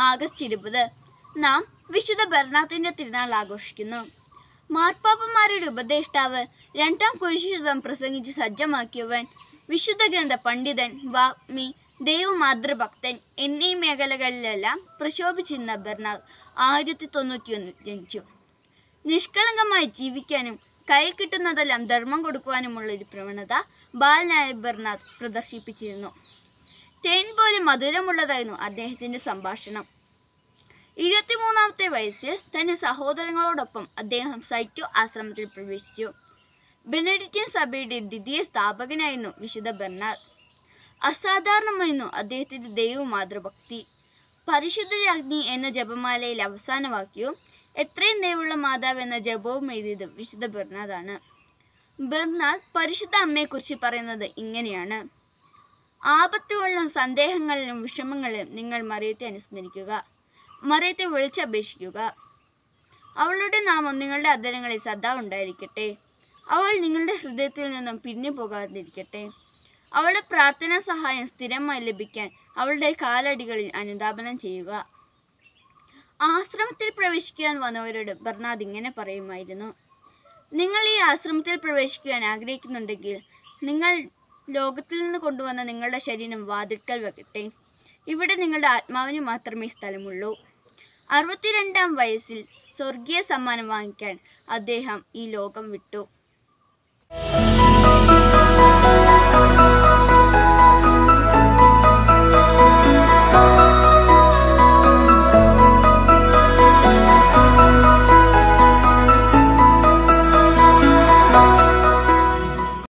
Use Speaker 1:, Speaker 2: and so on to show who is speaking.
Speaker 1: August ഇരുപത് നാം വിശുദ്ധ ബർണാത്തിന്റെ തിരുനാൾ ആഘോഷിക്കുന്നു മാർപ്പാപ്പന്മാരുടെ ഉപദേഷ്ടാവ് രണ്ടാം കുരിശുതം പ്രസംഗിച്ച് സജ്ജമാക്കിയവൻ വിശുദ്ധ ഗ്രന്ഥ പണ്ഡിതൻ വാഗ്മി ദൈവമാതൃഭക്തൻ എന്നീ മേഖലകളിലെല്ലാം പ്രശോഭിച്ചിരുന്ന ബർണാദ് ആയിരത്തി തൊണ്ണൂറ്റിയൊന്ന് ജനിച്ചു നിഷ്കളങ്കമായി ജീവിക്കാനും കയ്യിൽ കിട്ടുന്നതെല്ലാം ധർമ്മം കൊടുക്കുവാനുമുള്ള ഒരു പ്രവണത ബാലനായ ബർണാദ് പ്രദർശിപ്പിച്ചിരുന്നു തേൻ പോലെ മധുരമുള്ളതായിരുന്നു അദ്ദേഹത്തിന്റെ സംഭാഷണം ഇരുപത്തിമൂന്നാമത്തെ വയസ്സിൽ തന്റെ സഹോദരങ്ങളോടൊപ്പം അദ്ദേഹം സൈറ്റോ ആശ്രമത്തിൽ പ്രവേശിച്ചു ബെനഡിക്റ്റിൻ സഭയുടെ ദ്വിതീയ സ്ഥാപകനായിരുന്നു വിശുദ്ധ ബെർണാഡ് അസാധാരണമായിരുന്നു അദ്ദേഹത്തിന്റെ ദൈവ മാതൃഭക്തി പരിശുദ്ധ രാജ്ഞി എന്ന ജപമാലയിൽ അവസാന വാക്യവും എത്രയും ദൈവമുള്ള മാതാവ് എന്ന ജപവും എഴുതിയത് വിശുദ്ധ ബെർണാദാണ് ബെർണാദ് പരിശുദ്ധ അമ്മയെക്കുറിച്ച് പറയുന്നത് ഇങ്ങനെയാണ് ആപത്തുകളിലും സന്ദേഹങ്ങളിലും വിഷമങ്ങളിലും നിങ്ങൾ മറിയത്തെ അനുസ്മരിക്കുക മറിയത്തെ വിളിച്ചപേക്ഷിക്കുക അവളുടെ നാമം നിങ്ങളുടെ അധരങ്ങളിൽ സദാ ഉണ്ടായിരിക്കട്ടെ അവൾ നിങ്ങളുടെ ഹൃദയത്തിൽ നിന്നും പിരിഞ്ഞു പോകാതിരിക്കട്ടെ അവളുടെ പ്രാർത്ഥനാ സഹായം സ്ഥിരമായി ലഭിക്കാൻ അവളുടെ കാലടികളിൽ അനുധാപനം ചെയ്യുക ആശ്രമത്തിൽ പ്രവേശിക്കാൻ വന്നവരോട് ബർണാദ് ഇങ്ങനെ പറയുമായിരുന്നു നിങ്ങൾ ഈ ആശ്രമത്തിൽ പ്രവേശിക്കുവാൻ ആഗ്രഹിക്കുന്നുണ്ടെങ്കിൽ നിങ്ങൾ ലോകത്തിൽ നിന്ന് കൊണ്ടുവന്ന നിങ്ങളുടെ ശരീരം വാതിൽക്കൽ വെക്കട്ടെ ഇവിടെ നിങ്ങളുടെ ആത്മാവിന് മാത്രമേ സ്ഥലമുള്ളൂ അറുപത്തിരണ്ടാം വയസ്സിൽ സ്വർഗീയ സമ്മാനം വാങ്ങിക്കാൻ അദ്ദേഹം ഈ ലോകം വിട്ടു